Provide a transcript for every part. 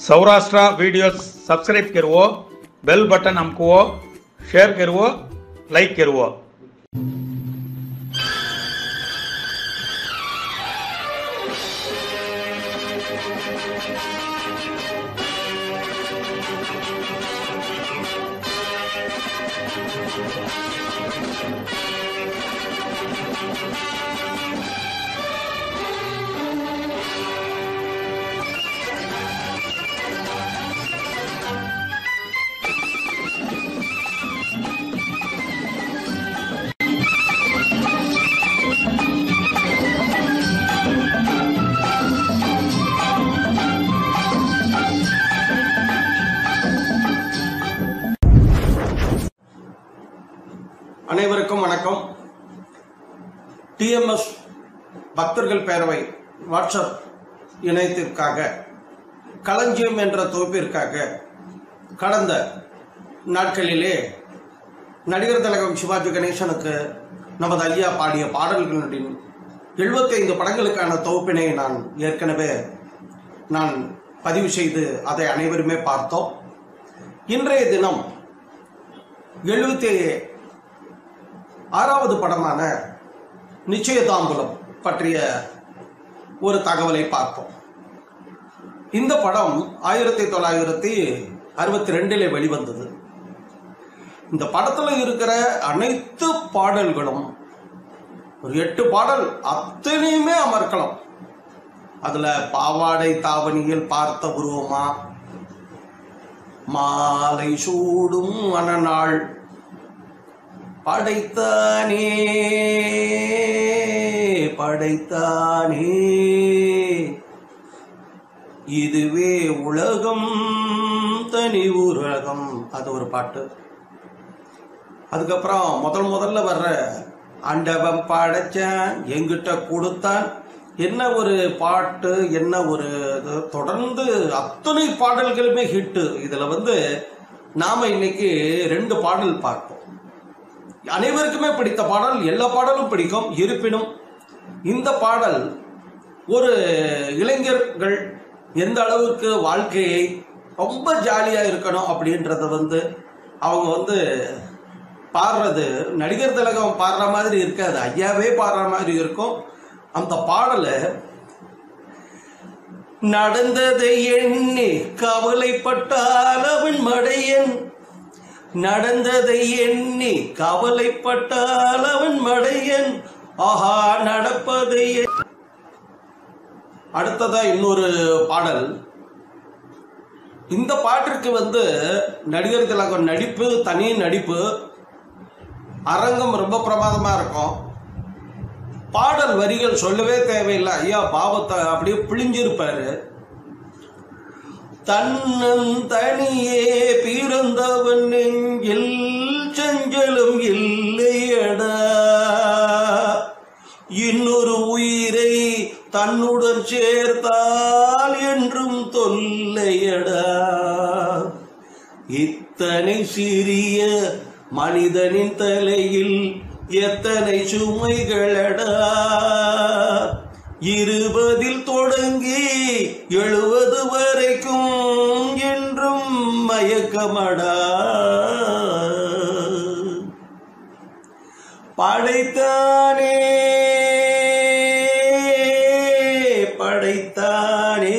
Saurashtra video subscribe કરવો bell button અમકવો share કરવો લાઈક કરવો அனைவருக்கும் வணக்கம் டிஎம்எஸ் பக்தர்கள் பேரவை வாட்ஸ்அப் இணையத்திற்காக களஞ்சியம் என்ற தொகுப்பிற்காக கடந்த நாட்களிலே நடிகர் திலகம் சிவாஜி கணேசனுக்கு நமது ஐயா பாடிய பாடல்களின் எழுபத்தைந்து படங்களுக்கான தொகுப்பினை நான் ஏற்கனவே நான் பதிவு செய்து அதை அனைவருமே பார்த்தோம் இன்றைய தினம் எழுபத்தி ஆறாவது படமான நிச்சயதாம்பலம் பற்றிய ஒரு தகவலை பார்ப்போம் இந்த படம் ஆயிரத்தி தொள்ளாயிரத்தி அறுபத்தி ரெண்டிலே வெளிவந்தது இந்த படத்துல இருக்கிற அனைத்து பாடல்களும் ஒரு எட்டு பாடல் அத்தனையுமே அமர்க்கலாம் அதுல பாவாடை தாவணியில் பார்த்த உருவமா மாலை சூடும் மனநாள் படைத்தானே படைத்தானே இதுவே உலகம் தனி உலகம் அது ஒரு பாட்டு அதுக்கப்புறம் முதல் முதல்ல வர்ற ஆண்டவன் படைச்சான் எங்கிட்ட கொடுத்தான் என்ன ஒரு பாட்டு என்ன ஒரு இது தொடர்ந்து அத்தனை பாடல்களுமே ஹிட்டு இதுல வந்து நாம இன்னைக்கு ரெண்டு பாடல் பார்ப்போம் அனைவருக்குமே பிடித்த பாடல் எல்லா பாடலும் பிடிக்கும் இருப்பினும் இந்த பாடல் ஒரு இளைஞர்கள் எந்த அளவுக்கு வாழ்க்கையை ரொம்ப ஜாலியாக இருக்கணும் அப்படின்றத வந்து அவங்க வந்து பாடுறது நடிகர் திலகம் பாடுற மாதிரி இருக்காது ஐயாவே பாடுற மாதிரி இருக்கும் அந்த பாடலை நடந்ததை எண்ணி கவலைப்பட்டால் அவன் மடையன் நடந்ததை எண்ணி கவலைப்பட்டால் அவன் மடையன் ஆஹா நடப்பதை எ- அடுத்ததா இன்னொரு பாடல் இந்த பாட்டிற்கு வந்து நடிகர் திலகம் நடிப்பு தனி நடிப்பு அரங்கம் ரொம்ப பிரமாதமா இருக்கும் பாடல் வரிகள் சொல்லவே தேவையில்லை ஐயா பாவத்தை அப்படியே பிழிஞ்சிருப்பாரு தன்னன் தனியே பிறந்தவன் நெஞ்சில் சஞ்சலம் இல்லையடா இன்னொரு உயிரை தன்னுடன் சேர்த்தால் என்றும் தொல்லையடா இத்தனை சிறிய மனிதனின் தலையில் எத்தனை சுமைகளடா இருபதில் தொடங்கி எழுபது வரைக்கும் என்றும் மயக்கமடா படைத்தானே படைத்தானே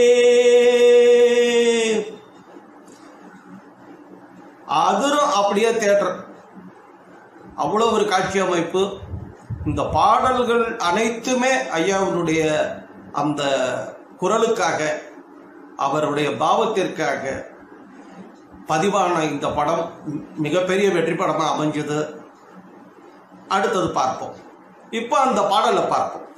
அதுரும் அப்படியே தேட்டர் அவ்வளோ ஒரு காட்சி அமைப்பு இந்த பாடல்கள் அனைத்துமே ஐயாவினுடைய அந்த குரலுக்காக அவருடைய பாவத்திற்காக பதிவான இந்த படம் மிகப்பெரிய வெற்றி படமாக அமைஞ்சது அடுத்தது பார்ப்போம் இப்போ அந்த பாடலை பார்ப்போம்